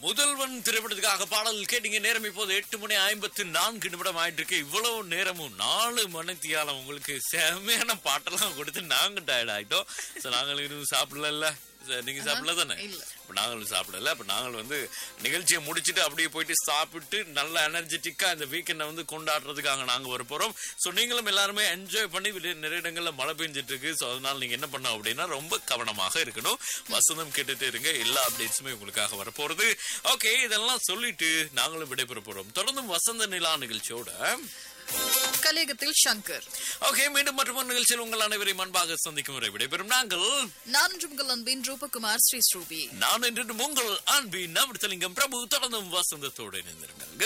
முதல்வன் திரைப்படத்துக்காக பாடல் கேட்டீங்க நேரம் இப்போது எட்டு மணி ஐம்பத்து நான்கு நிமிடம் ஆயிட்டு இருக்கு இவ்வளவு நேரமும் நாலு மணித்தியாலம் உங்களுக்கு செமையான பாட்டெல்லாம் கொடுத்து நாங்க டயர்ட் ஆயிட்டோம் சோ நாங்கள் இன்னும் சாப்பிடல நீங்க சாப்பிடல தானே இல்ல. இப்ப நாங்களும் சாப்பிடல அப்ப நாங்கள் வந்து நிகழ்ச்சியை முடிச்சிட்டு அப்படியே போயிட்டு சாப்பிட்டு நல்ல எனர்ஜெட்டிக்கா இந்த வீக்கெண்டை வந்து கொண்டாடுறதுக்காக நாங்க வர போறோம் சோ நீங்களும் எல்லாருமே என்ஜாய் பண்ணி வெளிய நிறைய இடங்கள்ல மழை பெஞ்சிட்டு இருக்கு சோ அதனால நீங்க என்ன பண்ணணும் அப்படின்னா ரொம்ப கவனமாக இருக்கணும் வசந்தம் கேட்டுட்டு இருங்க எல்லா அப்டேட்ஸுமே உங்களுக்காக வர போறது ஓகே இதெல்லாம் சொல்லிட்டு நாங்களும் விடைபெற போறோம் தொடர்ந்து வசந்த நிலா நிகழ்ச்சியோட கலியகத்தில் சங்கர் ஓகே மீண்டும் மற்றொரு நிகழ்ச்சியில் உங்கள் அனைவரையும் அன்பாக சந்திக்கும் வரை விடைபெறும் நாங்கள் நான் உங்கள் அன்பின் ரூபகுமார் ஸ்ரீ ஸ்ரூபி நான் என்று உங்கள் அன்பின் நவர்த்தலிங்கம் பிரபு தொடர்ந்தும் வசந்தத்தோடு இணைந்திருங்கள்